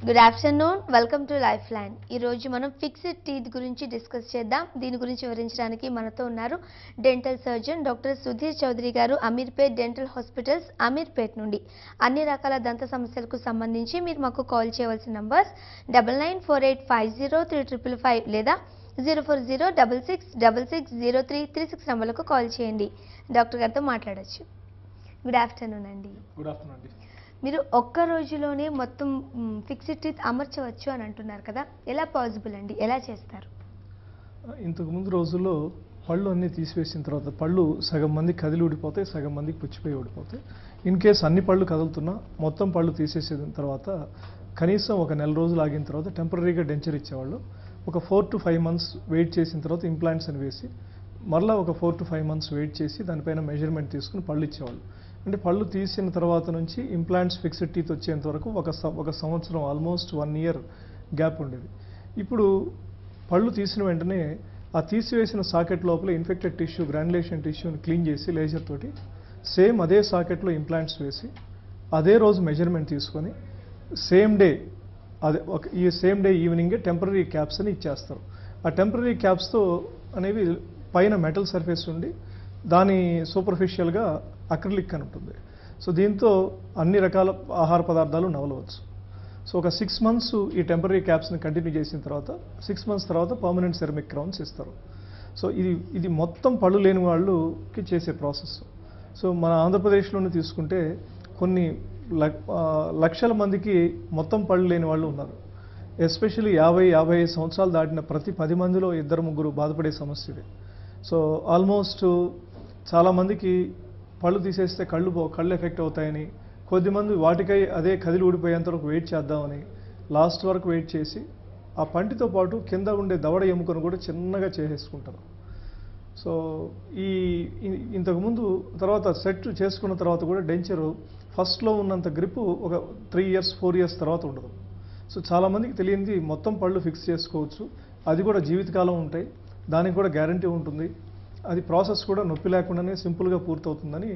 Good afternoon welcome to life line ఈ రోజు మనం ఫిక్స్డ్ టీత్ గురించి డిస్కస్ చేద్దాం దీని గురించి వివరించడానికి మనతో ఉన్నారు dental surgeon doctor Sudheer Chowdary గారు అమీర్పేట్ డెంటల్ హాస్పిటల్స్ అమీర్పేట్ నుండి అన్ని రకాల దంత సమస్యలకు సంబంధించి మీరు మాకు కాల్ చేయవలసిన numbers double nine four eight five zero three triple five లేదా zero four zero double six double six zero three three six నెంబర్లకు కాల్ చేయండి డాక్టర్ గారితో మాట్లాడొచ్చు గుడ్ ఆఫ్టర్నూన్ అండి గుడ్ ఆఫ్టర్నూన్ అండి మీరు ఒక్క రోజులోనే మొత్తం ఫిక్స్డ్ టీత్ అమర్చవచ్చు అని అంటున్నారు కదా ఎలా పాసిబుల్ అండి ఎలా చేస్తారు ఇంతకు ముందు రోజుల్లో పళ్ళు అన్నీ తీసివేసిన తర్వాత పళ్ళు సగం మంది కదిలి ఊడిపోతాయి సగం మందికి పుచ్చిపోయి ఊడిపోతాయి ఇన్ కేస్ అన్ని పళ్ళు కదులుతున్నా మొత్తం పళ్ళు తీసేసిన తర్వాత కనీసం ఒక నెల రోజులు ఆగిన తర్వాత టెంపరీగా డెంచర్ ఇచ్చేవాళ్ళు ఒక four to five months wait చేసిన తర్వాత ఇంప్లాంట్స్ అని వేసి మరలా ఒక four to five months wait చేసి దానిపైన మెజర్మెంట్ తీసుకుని పళ్ళు ఇచ్చేవాళ్ళు అంటే పళ్ళు తీసిన తర్వాత నుంచి ఇంప్లాంట్స్ ఫిక్స్డ్ టీత్ వచ్చేంత వరకు ఒక సం- ఒక సంవత్సరం ఆల్మోస్ట్ వన్ ఇయర్ గ్యాప్ ఉండేది ఇప్పుడు పళ్ళు తీసిన వెంటనే ఆ తీసివేసిన సాకెట్ లోపల ఇన్ఫెక్టెడ్ టిష్యూ గ్రాన్యులేషన్ టిష్యూని క్లీన్ చేసి లేజర్ తోటి సేమ్ అదే సాకెట్లో ఇంప్లాంట్స్ వేసి అదే రోజు మెజర్మెంట్ తీసుకొని సేమ్ డే అదే ఒక ఈ సేమ్ డే ఈవినింగే టెంపరీ క్యాప్స్ అని ఇచ్చేస్తారు ఆ టెంపరీ క్యాప్స్తో అనేవి పైన మెటల్ సర్ఫేస్ ఉండి దాని సూపర్ఫిషియల్గా అక్రిలిక్ అని ఉంటుంది సో దీంతో అన్ని రకాల ఆహార పదార్థాలు నవలవచ్చు సో ఒక సిక్స్ మంత్స్ ఈ టెంపరీ క్యాప్స్ని కంటిన్యూ చేసిన తర్వాత సిక్స్ మంత్స్ తర్వాత పర్మనెంట్ సెరమిక్ క్రౌన్స్ ఇస్తారు సో ఇది ఇది మొత్తం పళ్ళు లేని వాళ్ళకి చేసే ప్రాసెస్ సో మన ఆంధ్రప్రదేశ్లోనే తీసుకుంటే కొన్ని లక్- ఆ, లక్షల మందికి మొత్తం పళ్ళు లేని వాళ్ళు ఉన్నారు ఎస్పెషల్లీ యాభై యాభై ఐదు సంవత్సరాలు దాటిన ప్రతి పది మందిలో ఇద్దరు ముగ్గురు బాధపడే సమస్య ఇది సో ఆల్మోస్ట్ చాలామందికి పళ్ళు తీసేస్తే కళ్ళు పో కళ్ళు ఎఫెక్ట్ అవుతాయని కొద్దిమంది వాటికై అదే కదిలి ఊడిపోయేంత వరకు వెయిట్ చేద్దామని లాస్ట్ వరకు వెయిట్ చేసి ఆ పంటితో పాటు కింద ఉండే దవడ ఎముకను కూడా చిన్నగా చేసేసుకుంటారు సో ఈ ఇ- ఇంతకుముందు తర్వాత సెట్ చేసుకున్న తర్వాత కూడా డెంచరు ఫస్ట్లో ఉన్నంత గ్రిప్ ఒక త్రీ ఇయర్స్ ఫోర్ ఇయర్స్ తర్వాత ఉండదు సో చాలామందికి తెలియంది మొత్తం పళ్ళు ఫిక్స్ చేసుకోవచ్చు అది కూడా జీవితకాలం ఉంటాయి దానికి కూడా గ్యారంటీ ఉంటుంది అది ప్రాసెస్ కూడా నొప్పి లేకుండానే సింపుల్గా పూర్తవుతుందని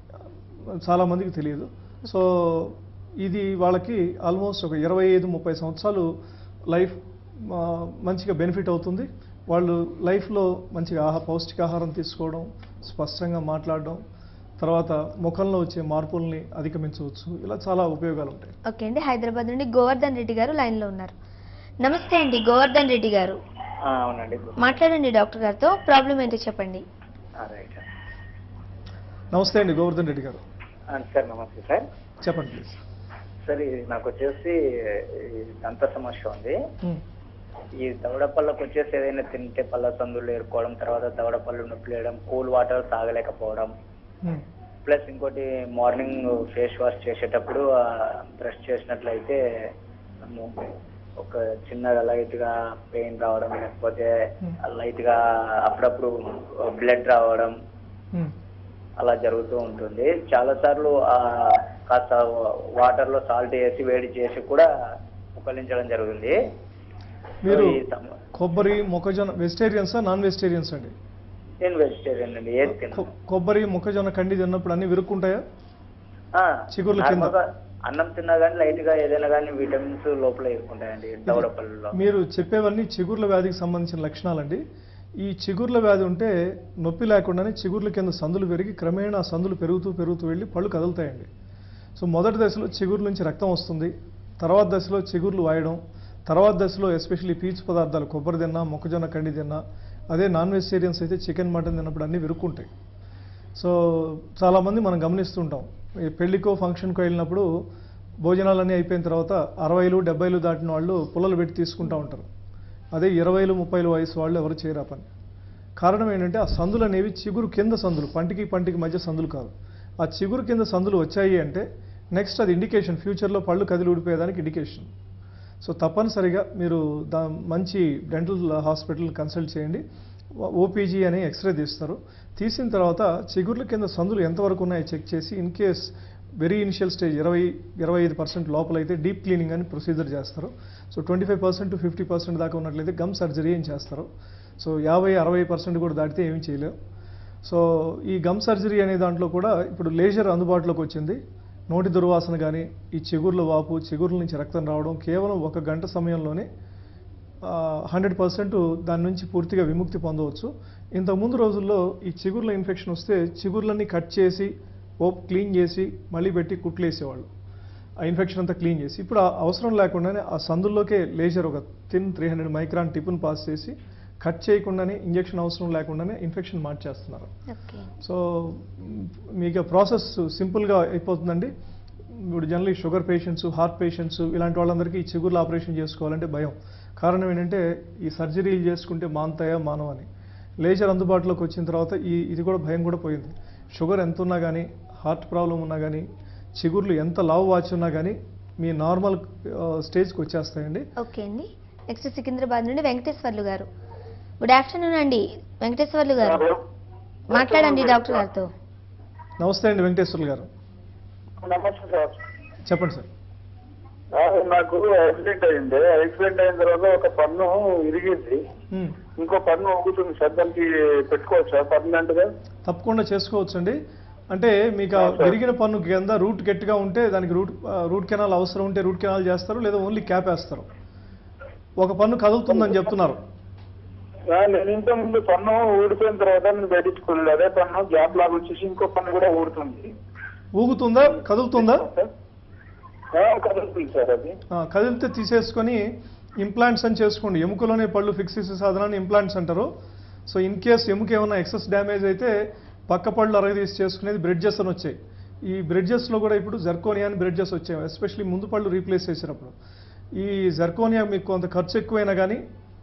ఆ, చాలామందికి తెలియదు సో ఇది వాళ్ళకి ఆల్మోస్ట్ ఒక ఇరవై ఐదు ముప్పై సంవత్సరాలు లైఫ్ ఆ, మంచిగా బెనిఫిట్ అవుతుంది వాళ్ళు లైఫ్లో మంచిగా ఆహా పౌష్టికాహారం తీసుకోవడం స్పష్టంగా మాట్లాడడం తర్వాత ముఖంలో వచ్చే మార్పుల్ని అధిగమించవచ్చు ఇలా చాలా ఉపయోగాలు ఉంటాయి ఓకే అండి హైదరాబాద్ నుండి గోవర్ధన్ రెడ్డి గారు లైన్లో ఉన్నారు నమస్తే అండి గోవర్ధన్ రెడ్డి గారు ఆ, అవునండి మాట్లాడండి డాక్టర్ గారితో ప్రాబ్లం ఏంటో చెప్పండి ఆ, రైట్ నమస్తే అండి గోవర్ధన్ రెడ్డి గారు ఆ, సార్ నమస్తే సార్ చెప్పండి ప్లీజ్ సార్ ఇది నాకు వచ్చేసి ఈ దంత సమస్య ఉంది ఈ దవడ పళ్ళకు వచ్చేసి ఏదైనా తింటే పళ్ళ సందులు ఏరుకోవడం తర్వాత దవడ పళ్ళు నొప్పి లేయడం కూల్ వాటర్ తాగలేకపోవడం ప్లస్ ఇంకోటి మార్నింగ్ ఫేస్ వాష్ చేసేటప్పుడు బ్రష్ చేసినట్లయితే ము- ఒక చిన్నగా లైట్ గా పెయిన్ రావడం లేకపోతే లైట్ గా అప్పుడప్పుడు బ్లడ్ రావడం అలా జరుగుతూ ఉంటుంది చాలా సార్లు ఆ, కాస్త వాటర్ లో సాల్ట్ వేసి వేడి చేసి కూడా ముక్కలించడం జరుగుతుంది మీరు ఈ సమ- కొబ్బరి మొక్కజొన్న వెజిటేరియన్సా నాన్ వెజిటేరియన్స్ అండి నేను వెజిటేరియన్ అండి ఏది తిన్నాను కొ- కొబ్బరి మొక్కజొన్న కండి తిన్నప్పుడు అన్ని విరుక్కుంటాయా చిగుర్ల కింద. అన్నం తిన్నా కానీ లైట్ గా ఏదైనా కానీ విటమిన్స్ లోపల ఇరుక్కుంటాయండి దవడ పళ్ళలో మీరు చెప్పేవన్నీ చిగుర్ల వ్యాధికి సంబంధించిన లక్షణాలండి ఈ చిగుర్ల వ్యాధి ఉంటే నొప్పి లేకుండానే చిగుర్ల కింద సందులు పెరిగి క్రమేణా ఆ సందులు పెరుగుతూ పెరుగుతూ వెళ్ళి పళ్ళు కదులుతాయండి సో మొదటి దశలో చిగురు నుంచి రక్తం వస్తుంది తర్వాత దశలో చిగుర్లు వాయడం తర్వాత దశలో ఎస్పెషల్లీ పీచు పదార్థాలు కొబ్బరి తిన్నా మొక్కజొన్న కండి తిన్నా అదే నాన్ వెజిటేరియన్స్ అయితే చికెన్ మటన్ తిన్నప్పుడు అన్నీ విరుక్కుంటాయి సో చాలామంది మనం గమనిస్తుంటాం ఈ పెళ్లికో ఫంక్షన్కో వెళ్ళినప్పుడు భోజనాలన్నీ అయిపోయిన తర్వాత అరవైలు డెబ్బైలు దాటిన వాళ్ళు పుల్లలు పెట్టి తీసుకుంటూ ఉంటారు అదే ఇరవైలు ముప్పైలు వయసు వాళ్ళు ఎవరు చేయరు ఆ పని కారణం ఏంటంటే ఆ సందులు అనేవి చిగురు కింద సందులు పంటికి పంటికి మధ్య సందులు కాదు ఆ చిగురు కింద సందులు వచ్చాయి అంటే నెక్స్ట్ అది ఇండికేషన్ ఫ్యూచర్లో పళ్ళు కదిలి ఊడిపోయేదానికి ఇండికేషన్ సో తప్పనిసరిగా మీరు దా మంచి డెంటల్ హాస్పిటల్ కన్సల్ట్ చేయండి ఓపీజీ అని ఎక్స్రే తీస్తారు తీసిన తర్వాత చిగుర్ల కింద సందులు ఎంతవరకు ఉన్నాయో చెక్ చేసి in case very initial stage ఇరవై ఇరవై ఐదు పర్సెంట్ లోపలైతే డీప్ క్లీనింగ్ అని ప్రొసీజర్ చేస్తారు so twenty five percent to fifty percent దాకా ఉన్నట్లయితే గమ్ సర్జరీ అని చేస్తారు సో యాభై అరవై పర్సెంట్ కూడా దాటితే ఏమీ చేయలేవు సో ఈ గమ్ సర్జరీ అనే దాంట్లో కూడా ఇప్పుడు లేజర్ అందుబాటులోకి వచ్చింది నోటి దుర్వాసన కానీ ఈ చిగుర్ల వాపు చిగుర్ల నుంచి రక్తం రావడం కేవలం ఒక గంట సమయంలోనే హండ్రెడ్ పర్సెంట్ దాని నుంచి పూర్తిగా విముక్తి పొందవచ్చు ఇంతకుముందు రోజుల్లో ఈ చిగుర్ల ఇన్ఫెక్షన్ వస్తే చిగుర్లన్నీ కట్ చేసి ఓప్ క్లీన్ చేసి మళ్ళీ పెట్టి కుట్లేసేవాళ్ళు ఆ ఇన్ఫెక్షన్ అంతా క్లీన్ చేసి ఇప్పుడు ఆ అవసరం లేకుండానే ఆ సందుల్లోకే లేజర్ ఒక థిన్ త్రీ హండ్రెడ్ మైక్రాన్ టిప్ను పాస్ చేసి కట్ చేయకుండానే ఇంజెక్షన్ అవసరం లేకుండానే ఇన్ఫెక్షన్ మార్చేస్తున్నారు ఓకే సో మ్, మీకు ప్రాసెస్ సింపుల్గా అయిపోతుందండి ఇప్పుడు generally sugar patients heart patients ఇలాంటి వాళ్ళందరికీ ఈ చిగుర్ల ఆపరేషన్ చేసుకోవాలంటే భయం కారణం ఏంటంటే ఈ సర్జరీలు చేసుకుంటే మాంతాయా మానవ అని లేజర్ అందుబాటులోకి వచ్చిన తర్వాత ఈ ఇది కూడా భయం కూడా పోయింది షుగర్ ఎంత ఉన్నా కానీ హార్ట్ ప్రాబ్లం ఉన్నా కానీ చిగుర్లు ఎంత లావు వాచి ఉన్నా కానీ మీ నార్మల్ స్టేజ్కి వచ్చేస్తాయండి ఓకే అండి నెక్స్ట్ సికింద్రాబాద్ నుండి వెంకటేశ్వర్లు గారు గుడ్ ఆఫ్టర్నూన్ అండి వెంకటేశ్వర్లు గారు మాట్లాడండి డాక్టర్ గారితో నమస్తే అండి వెంకటేశ్వర్లు గారు నమస్తే సార్ చెప్పండి సార్ ఆ, నాకు యాక్సిడెంట్ అయింది యాక్సిడెంట్ అయిన తర్వాత ఒక పన్ను ఇరిగింది మ్. ఇంకో పన్ను ఊగుతుంది సార్ దానికి పెట్టుకోవచ్చా పర్మనెంట్ గా తప్పకుండా చేసుకోవచ్చండి అంటే మీకు ఆ విరిగిన పన్ను కింద రూట్ గట్టిగా ఉంటే దానికి రూట్ ఆ, రూట్ కెనాల్ అవసరం ఉంటే రూట్ కెనాల్ చేస్తారు లేదా ఓన్లీ క్యాప్ వేస్తారు ఒక పన్ను కదులుతుందని చెప్తున్నారు ఆ, నేను ఇంత ముందు పన్ను ఊడిపోయిన తర్వాత నేను పెట్టించుకోలేదు అదే పన్ను గ్యాప్ లాగా వచ్చేసి ఇంకో పన్ను కూడా ఊడుతుంది ఊగుతుందా కదులుతుందా ఆ, కదులుతుంది సార్ అది ఆ, కదిలితే తీసేసుకొని ఇంప్లాంట్స్ అని చేసుకోండి ఎముకలోనే పళ్ళు ఫిక్స్ చేసే సాధనాన్ని ఇంప్లాంట్స్ అంటారు సో ఇన్ కేస్ ఎముక ఏమైనా ఎక్సెస్ డ్యామేజ్ అయితే పక్క పళ్ళు అరగదీసి చేసుకునేది బ్రిడ్జెస్ అని వచ్చాయి ఈ బ్రిడ్జెస్లో కూడా ఇప్పుడు జర్కోనియా అని బ్రిడ్జెస్ వచ్చాయి ఎస్పెషల్లీ ముందు పళ్ళు రీప్లేస్ చేసినప్పుడు ఈ జర్కోనియా మీకు కొంత ఖర్చు ఎక్కువైనా కానీ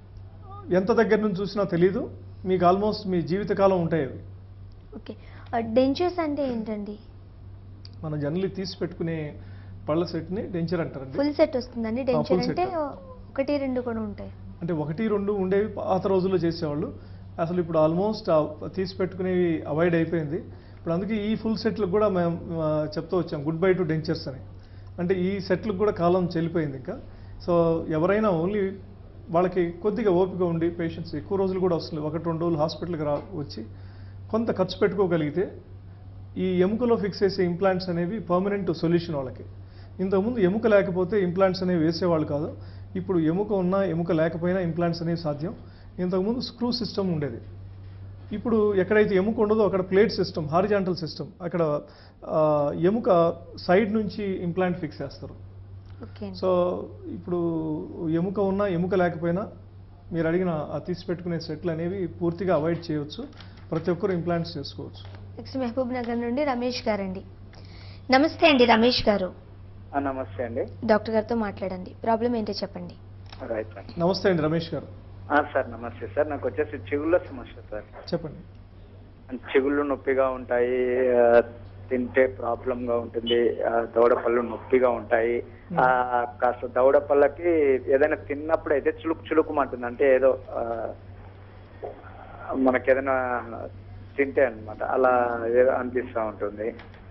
ఎంత దగ్గర నుంచి చూసినా తెలీదు మీకు ఆల్మోస్ట్ మీ జీవితకాలం ఉంటాయి అవి ఓకే డెంచర్స్ అంటే ఏంటండి మనం జనరల్లీ తీసి పెట్టుకునే పళ్ళ సెట్ని డెంచర్ అంటారండి ఫుల్ సెట్ వస్తుందండి డెంచర్ full set. అంటే ఒకటి రెండు కూడా ఉంటాయి అంటే ఒకటి రెండు ఉండేవి పాత రోజుల్లో చేసేవాళ్ళు అసలు ఇప్పుడు ఆల్మోస్ట్ తీసి పెట్టుకునేవి అవాయిడ్ అయిపోయింది ఇప్పుడు అందుకే ఈ ఫుల్ సెట్లకు కూడా మేము ఆ, చెప్తూ వచ్చాం గుడ్ బై టు డెంచర్స్ అని అంటే ఈ సెట్లకు కూడా కాలం చెల్లిపోయింది ఇంకా సో ఎవరైనా ఓన్లీ వాళ్ళకి కొద్దిగా ఓపిక ఉండి పేషెంట్స్ ఎక్కువ రోజులు కూడా వస్తుంది ఒకటి రెండు రోజులు హాస్పిటల్కి రా వచ్చి కొంత ఖర్చు పెట్టుకోగలిగితే ఈ ఎముకలో ఫిక్స్ చేసే ఇంప్లాంట్స్ అనేవి పర్మనెంట్ సొల్యూషన్ వాళ్ళకి ఇంతకుముందు ఎముక లేకపోతే ఇంప్లాంట్స్ అనేవి వేసేవాళ్ళు కాదు ఇప్పుడు ఎముక ఉన్నా ఎముక లేకపోయినా ఇంప్లాంట్స్ అనేవి సాధ్యం ఇంతకుముందు స్క్రూ సిస్టమ్ ఉండేది ఇప్పుడు ఎక్కడైతే ఎముక ఉండదో అక్కడ ప్లేట్ సిస్టమ్ హారిజాంటల్ సిస్టమ్ అక్కడ ఆ, ఎముక సైడ్ నుంచి ఇంప్లాంట్ ఫిక్స్ చేస్తారు ఓకే సో ఇప్పుడు ఎముక ఉన్నా ఎముక లేకపోయినా మీరు అడిగిన ఆ తీసి పెట్టుకునే సెట్లు అనేవి పూర్తిగా అవాయిడ్ చేయవచ్చు ప్రతి ఒక్కరు ఇంప్లాంట్స్ చేసుకోవచ్చు నెక్స్ట్ మహబూబ్ నగర్ నుండి రమేష్ గారండి నమస్తే అండి రమేష్ గారు ఆ, నమస్తే అండి డాక్టర్ గారితో మాట్లాడండి ప్రాబ్లం ఏంటో చెప్పండి రైట్ సార్ నమస్తే అండి రమేష్ గారు ఆ, సార్ నమస్తే సార్ నాకు వచ్చేసి చిగుళ్ళ సమస్య సార్ చెప్పండి చిగుళ్ళు నొప్పిగా ఉంటాయి ఆ, తింటే ప్రాబ్లం గా ఉంటుంది ఆ, దవడ పళ్ళు నొప్పిగా ఉంటాయి ఆ, కాస్త దవడ పళ్ళకి ఏదైనా తిన్నప్పుడు అయితే చులుకు చులుకుమంటుంది అంటే ఏదో ఆ, మనకి ఏదైనా తింటే అన్నమాట అలా ఏదో అనిపిస్తూ ఉంటుంది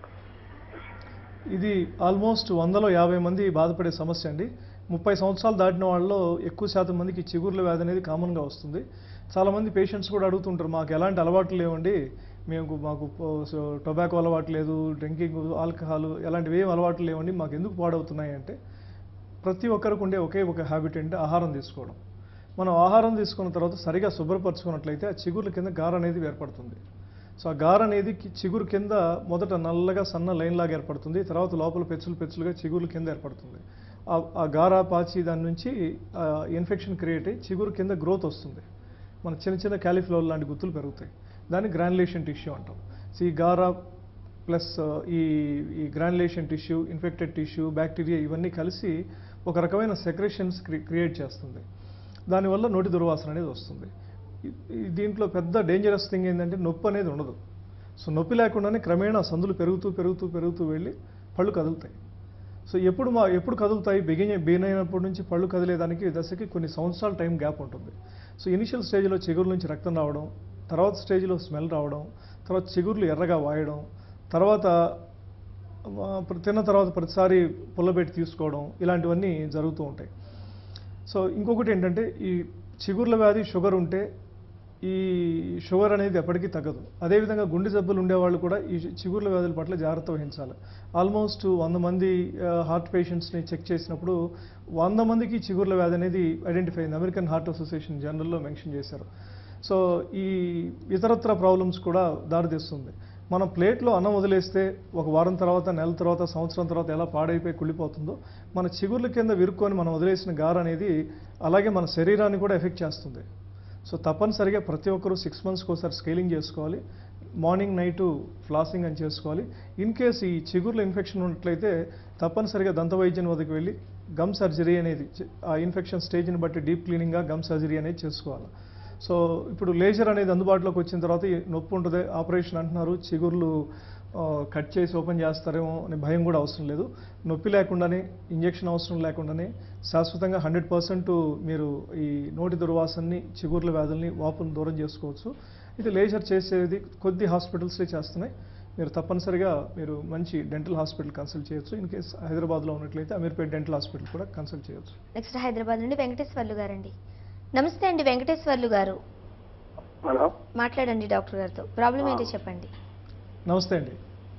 ఇది ఆల్మోస్ట్ వందలో యాభై మంది బాధపడే సమస్య అండి ముప్పై సంవత్సరాలు దాటిన వాళ్ళలో ఎక్కువ శాతం మందికి చిగుర్ల వ్యాధి అనేది కామన్గా వస్తుంది చాలామంది పేషెంట్స్ కూడా అడుగుతుంటారు మాకు ఎలాంటి అలవాట్లు లేవండి మేము మాకు టొబాకో అలవాటు లేదు డ్రింకింగ్ ఆల్కహాల్ ఎలాంటివి ఏం అలవాట్లు లేవండి మాకు ఎందుకు పాడవుతున్నాయి అంటే ప్రతి ఒక్కరికి ఉండే ఒకే ఒక హ్యాబిట్ అంటే ఆహారం తీసుకోవడం మనం ఆహారం తీసుకున్న తర్వాత సరిగా శుభ్రపరచుకున్నట్లయితే ఆ చిగుర్ల కింద గార అనేది ఏర్పడుతుంది సో ఆ గార అనేది కి- చిగురు కింద మొదట నల్లగా సన్న లైన్ లాగా ఏర్పడుతుంది తర్వాత లోపల పెచ్చులు పెచ్చులుగా చిగుర్ల కింద ఏర్పడుతుంది ఆ- ఆ గార పాచి దాని నుంచి ఇన్ఫెక్షన్ క్రియేట్ అయ్యి చిగురు కింద గ్రోత్ వస్తుంది మన చిన్న చిన్న క్యాలిఫ్లవర్ లాంటి గుత్తులు పెరుగుతాయి దాన్ని గ్రాన్యులేషన్ టిష్యూ అంటాం సో ఈ గారా ప్లస్ ఈ ఈ granulation tissue infected tissue bacteria ఇవన్నీ కలిసి ఒక రకమైన సెక్రేషన్స్ క్రియేట్ చేస్తుంది దానివల్ల నోటి దుర్వాసన అనేది వస్తుంది ఈ- ఈ దీంట్లో పెద్ద డేంజరస్ థింగ్ ఏంటంటే నొప్పి అనేది ఉండదు సో నొప్పి లేకుండానే క్రమేణా సందులు పెరుగుతూ పెరుగుతూ పెరుగుతూ వెళ్ళి పళ్ళు కదులుతాయి సో ఎప్పుడు మా ఎప్పుడు కదులుతాయి బిగిన బిగిన్ అయినప్పటి నుంచి పళ్ళు కదిలేదానికి దశకి కొన్ని సంవత్సరాల టైం గ్యాప్ ఉంటుంది సో ఇనిషియల్ స్టేజ్లో చిగురు నుంచి రక్తం రావడం తర్వాత స్టేజ్లో స్మెల్ రావడం తర్వాత చిగుర్లు ఎర్రగా వాయడం తర్వాత ఆ, ప్ర- తిన్న తర్వాత ప్రతిసారి పుల్లబెట్టి తీసుకోవడం ఇలాంటివన్నీ జరుగుతూ ఉంటాయి సో ఇంకొకటి ఏంటంటే ఈ చిగుర్ల వ్యాధి షుగర్ ఉంటే ఈ షుగర్ అనేది ఎప్పటికీ తగ్గదు అదేవిధంగా గుండె జబ్బులు ఉండేవాళ్ళు కూడా ఈ చిగుర్ల వ్యాధుల పట్ల జాగ్రత్త వహించాలి ఆల్మోస్ట్ వంద మంది హార్ట్ పేషెంట్స్ని చెక్ చేసినప్పుడు వంద మందికి చిగుర్ల వ్యాధి అనేది ఐడెంటిఫై అయింది అమెరికన్ హార్ట్ అసోసియేషన్ జనరల్లో మెన్షన్ చేశారు సో ఈ ఇతరత్ర ప్రాబ్లమ్స్ కూడా దారితీస్తుంది మనం ప్లేట్లో అన్నం వదిలేస్తే ఒక వారం తర్వాత నెల తర్వాత సంవత్సరం తర్వాత ఎలా పాడైపోయి కుళ్ళిపోతుందో మన చిగుర్ల కింద విరుక్కొని మనం వదిలేసిన గార అనేది అలాగే మన శరీరాన్ని కూడా ఎఫెక్ట్ చేస్తుంది సో తప్పనిసరిగా ప్రతి ఒక్కరూ సిక్స్ మంత్స్కి ఒకసారి స్కేలింగ్ చేసుకోవాలి మార్నింగ్ నైట్ ఫ్లాసింగ్ అని చేసుకోవాలి ఇన్ కేస్ ఈ చిగుర్ల ఇన్ఫెక్షన్ ఉన్నట్లయితే తప్పనిసరిగా దంత వైద్యం వద్దకు వెళ్ళి గమ్ సర్జరీ అనేది చే- ఆ ఇన్ఫెక్షన్ స్టేజ్ని బట్టి డీప్ క్లీనింగ్గా గమ్ సర్జరీ అనేది చేసుకోవాలి సో ఇప్పుడు లేజర్ అనేది అందుబాటులోకి వచ్చిన తర్వాత ఈ నొప్పి ఉంటుంది ఆపరేషన్ అంటున్నారు చిగుర్లు ఆ, కట్ చేసి ఓపెన్ చేస్తారేమో అనే భయం కూడా అవసరం లేదు నొప్పి లేకుండానే ఇంజెక్షన్ అవసరం లేకుండానే శాశ్వతంగా హండ్రెడ్ పర్సెంట్ మీరు ఈ నోటి దుర్వాసనని చిగుర్ల వ్యాధుల్ని వాపులను దూరం చేసుకోవచ్చు ఇది లేజర్ చేసేది కొద్ది హాస్పిటల్స్లే చేస్తున్నాయి మీరు తప్పనిసరిగా మీరు మంచి డెంటల్ హాస్పిటల్ కన్సల్ట్ చేయొచ్చు ఇన్ కేస్ హైదరాబాద్లో ఉన్నట్లయితే అమీర్పేట్ డెంటల్ హాస్పిటల్ కూడా కన్సల్ట్ చేయొచ్చు నెక్స్ట్ హైదరాబాద్ నుండి వెంకటేశ్వర్లు గారండి నమస్తే అండి వెంకటేశ్వర్లు గారు హలో మాట్లాడండి డాక్టర్ గారితో ప్రాబ్లం ఏంటో చెప్పండి నమస్తే అండి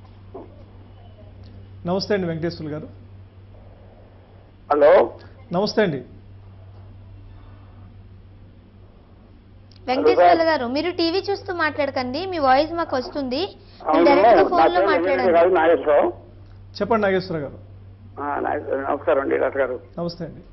నమస్తే అండి వెంకటేశ్వర్లు గారు హలో నమస్తే అండి వెంకటేశ్వర్లు గారు మీరు టీవీ చూస్తూ మాట్లాడకండి మీ వాయిస్ మాకు వస్తుంది మీరు అవును డైరెక్ట్ గా నా ఫోన్ లో పేరు మాట్లాడండి కాదు నాగేశ్వరరావు చెప్పండి నాగేశ్వర గారు ఆ, నాగేశ్వరరావు. నమస్కారం అండి డాక్టర్ గారు నమస్తే అండి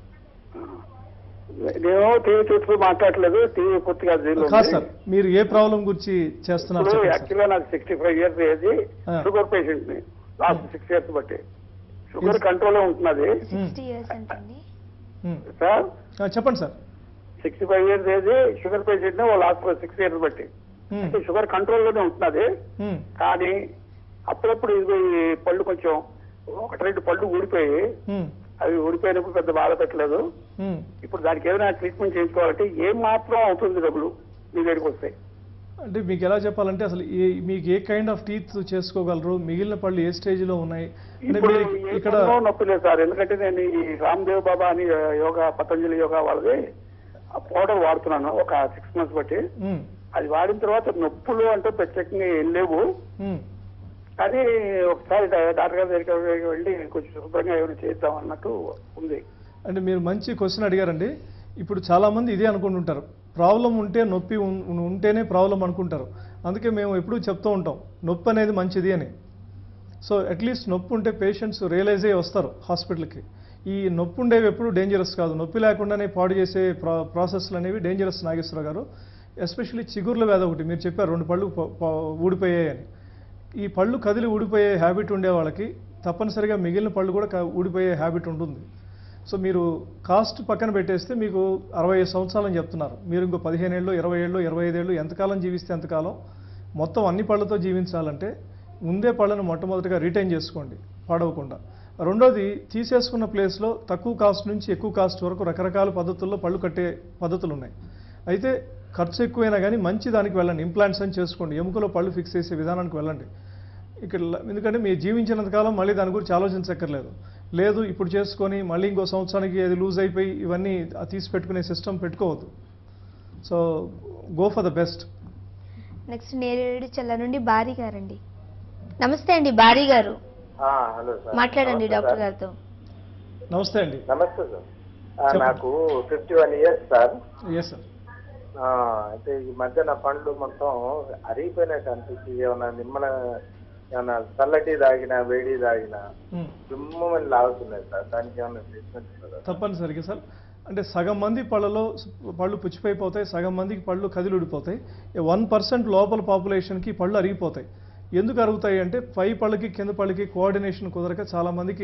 నేను టీవీ చూస్తూ మాట్లాడట్లేదు టీవీ పూర్తిగా జీరో కాదు సార్ మీరు ఏ ప్రాబ్లం గురించి చేస్తున్నారు ఇప్పుడు చెప్పండి సార్ యాక్చువల్గా నాకు సిక్స్టీ ఫైవ్ ఇయర్స్ ఏజ్ ఆ. షుగర్ పేషెంట్ ని లాస్ట్ సిక్స్ ఇయర్స్ బట్టి షుగర్ కంట్రోల్ ఉంటున్నది సిక్స్టీ ఇయర్స్ అంటండి ఉమ్. సార్ ఆ, చెప్పండి sir sixty five years age sugar patient ని లాస్ట్ సిక్స్ ఇయర్స్ బట్టి ఉమ్. అంటే షుగర్ కంట్రోల్ లోనే ఉంటున్నది ఉమ్. కానీ అప్పుడప్పుడు ఇది ఈ పళ్ళు కొంచెం ఒకటి రెండు పళ్ళు ఊడిపోయి ఉమ్. అవి ఊడిపోయినప్పుడు పెద్ద బాధ పెట్టలేదు ఉమ్. ఇప్పుడు దానికి ఏదైనా ట్రీట్మెంట్ చేయించుకోవాలంటే ఏం మాత్రం అవుతుంది డబ్బులు మీ దగ్గరికి వస్తాయి అంటే మీకు ఎలా చెప్పాలంటే అసలు ఏ మీకు ఏ కైండ్ ఆఫ్ టీత్ చేసుకోగలరు మిగిలిన పళ్ళు ఏ స్టేజ్లో ఉన్నాయి అంటే ఇప్పుడు మీరు ఏ ఇక్కడ పనులో నొప్పి లేదు సార్ ఎందుకంటే నేను ఈ రామ్దేవ్ బాబా అని యోగా పతంజలి యోగా వాళ్ళది ఆ పౌడర్ వాడుతున్నాను ఒక సిక్స్ మంత్స్ బట్టి ఉమ్. అది వాడిన తర్వాత నొప్పులు అంటే ప్రత్యేకంగా ఏం లేవు ఉమ్. కానీ ఒకసారి డా- డాక్టర్ గారి దగ్గరికి వెళ్ళి కొంచెం శుభ్రంగా ఏమైనా చేద్దాం అన్నట్టు ఉంది అంటే మీరు మంచి క్వశ్చన్ అడిగారండి ఇప్పుడు చాలామంది ఇదే అనుకుంటుంటారు ప్రాబ్లం ఉంటే నొప్పి ఉన్- ఉంటేనే ప్రాబ్లం అనుకుంటారు అందుకే మేము ఎప్పుడూ చెప్తూ ఉంటాం నొప్పి అనేది మంచిది అని సో అట్లీస్ట్ నొప్పి ఉంటే పేషెంట్స్ రియలైజ్ అయ్యి వస్తారు హాస్పిటల్కి ఈ నొప్పి ఉండేవి ఎప్పుడు డేంజరస్ కాదు నొప్పి లేకుండానే పాడు చేసే ప్రా ప్రాసెస్లు అనేవి డేంజరస్ నాగేశ్వర గారు ఎస్పెషల్లీ చిగుర్ల వ్యాధి ఒకటి మీరు చెప్పారు రెండు పళ్ళు ప- ప- ఊడిపోయాయని ఈ పళ్ళు కదిలి ఊడిపోయే హ్యాబిట్ ఉండే వాళ్ళకి తప్పనిసరిగా మిగిలిన పళ్ళు కూడా క- ఊడిపోయే హ్యాబిట్ ఉంటుంది సో మీరు కాస్ట్ పక్కన పెట్టేస్తే మీకు అరవై ఐదు సంవత్సరాలని చెప్తున్నారు మీరు ఇంకో పదిహేను ఏళ్ళు ఇరవై ఏళ్ళు ఇరవై ఐదేళ్ళు ఎంతకాలం జీవిస్తే ఎంతకాలం మొత్తం అన్ని పళ్ళతో జీవించాలంటే ముందే పళ్ళను మొట్టమొదటిగా రిటైన్ చేసుకోండి పాడవకుండా రెండోది తీసేసుకున్న ప్లేస్లో తక్కువ కాస్ట్ నుంచి ఎక్కువ కాస్ట్ వరకు రకరకాల పద్ధతుల్లో పళ్ళు కట్టే పద్ధతులు ఉన్నాయి అయితే ఖర్చు ఎక్కువైనా కానీ మంచి దానికి వెళ్ళండి ఇంప్లాంట్స్ అని చేసుకోండి ఎముకలో పళ్ళు ఫిక్స్ చేసే విధానానికి వెళ్ళండి ఇక్కడ ల- ఎందుకంటే మీరు జీవించినంత కాలం మళ్ళీ దాని గురించి ఆలోచించక్కర్లేదు లేదు ఇప్పుడు చేసుకొని మళ్ళీ ఇంకో సంవత్సరానికి అది లూజ్ అయిపోయి ఇవన్నీ ఆ తీసి పెట్టుకునే సిస్టమ్ పెట్టుకోవద్దు so go for the best next Nereducherla నుండి బారీ గారండి నమస్తే అండి బారీ గారు హలో సార్ మాట్లాడండి నమస్తే డాక్టర్ సార్. గారితో నమస్తే అండి నమస్తే సార్ ఆ, చెప్పండి. నాకు fifty one years sir yes sir ఆ, అయితే ఈ మధ్య నా పండ్లు మొత్తం అరిగిపోయినట్టు అనిపించి ఏమన్నా నిమ్మల ఏమన్నా చల్లటి తాగినా వేడి తాగినా దుమ్మని లాగుతున్నాయి సార్ దానికి ఏమన్నా ట్రీట్మెంట్ ఉంటుందా తప్పనిసరిగా సార్ అంటే సగం మంది పళ్ళలో స్- పళ్ళు పుచ్చిపోయిపోతాయి సగం మందికి పళ్ళు కదిలిడిపోతాయి వన్ పర్సెంట్ లోపల పాపులేషన్కి పళ్ళు అరిగిపోతాయి ఎందుకు అరుగుతాయి అంటే పై పళ్ళకి కింద పళ్ళకి కోఆర్డినేషన్ కుదరక చాలా మందికి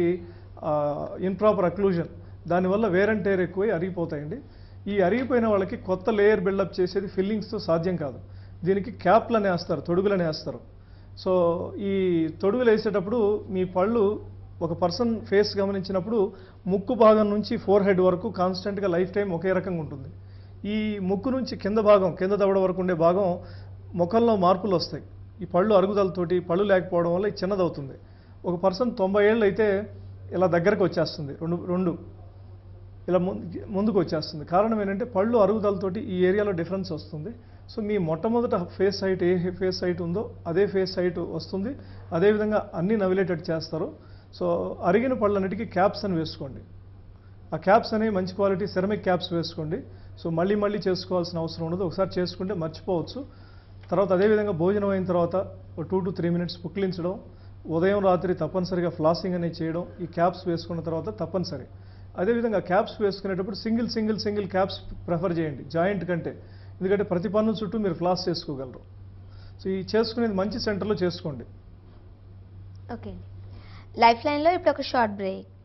ఇన్ప్రాపర్ అక్లూజన్ దానివల్ల వేర్ అండ్ టేర్ ఎక్కువై అరిగిపోతాయండి ఈ అరిగిపోయిన వాళ్ళకి కొత్త లేయర్ బిల్డప్ చేసేది ఫిల్లింగ్స్తో సాధ్యం కాదు దీనికి క్యాప్లని వేస్తారు తొడుగులని వేస్తారు సో ఈ తొడుగులు వేసేటప్పుడు మీ పళ్ళు ఒక పర్సన్ ఫేస్ గమనించినప్పుడు ముక్కు భాగం నుంచి ఫోర్ హెడ్ వరకు కాన్స్టెంట్గా లైఫ్ టైం ఒకే రకంగా ఉంటుంది ఈ ముక్కు నుంచి కింద భాగం కింద దవడ వరకు ఉండే భాగం ముఖంలో మార్పులు వస్తాయి ఈ పళ్ళు అరుగుదలతోటి పళ్ళు లేకపోవడం వల్ల ఇది చిన్నదవుతుంది ఒక పర్సన్ తొంభై ఏళ్ళు అయితే ఇలా దగ్గరకు వచ్చేస్తుంది రెండు రెండు ఇలా ముందు ముందుకు వచ్చేస్తుంది కారణం ఏంటంటే పళ్ళు అరుగుదలతోటి ఈ ఏరియాలో డిఫరెన్స్ వస్తుంది సో మీ మొట్టమొదట ఫేస్ హైట్ ఏ ఫేస్ హైట్ ఉందో అదే ఫేస్ హైట్ వస్తుంది అదేవిధంగా అన్ని నవిలేటట్టు చేస్తారు సో అరిగిన పళ్ళన్నిటికీ క్యాప్స్ అని వేసుకోండి ఆ క్యాప్స్ అనేవి మంచి క్వాలిటీ సెరమిక్ క్యాప్స్ వేసుకోండి సో మళ్ళీ మళ్ళీ చేసుకోవాల్సిన అవసరం ఉండదు ఒకసారి చేసుకుంటే మర్చిపోవచ్చు తర్వాత అదేవిధంగా భోజనం అయిన తర్వాత ఒక టూ టు త్రీ మినిట్స్ పుక్లించడం ఉదయం రాత్రి తప్పనిసరిగా ఫ్లాసింగ్ అనేది చేయడం ఈ క్యాప్స్ వేసుకున్న తర్వాత తప్పనిసరి అదేవిధంగా క్యాప్స్ వేసుకునేటప్పుడు single single single caps prefer చేయండి జాయింట్ కంటే ఎందుకంటే ప్రతి పన్ను చుట్టూ మీరు ఫ్లాస్ చేసుకోగలరు సో ఈ చేసుకునేది మంచి సెంటర్లో చేసుకోండి ఓకే అండి లైఫ్ లైన్లో ఇప్పుడు ఒక షార్ట్ బ్రేక్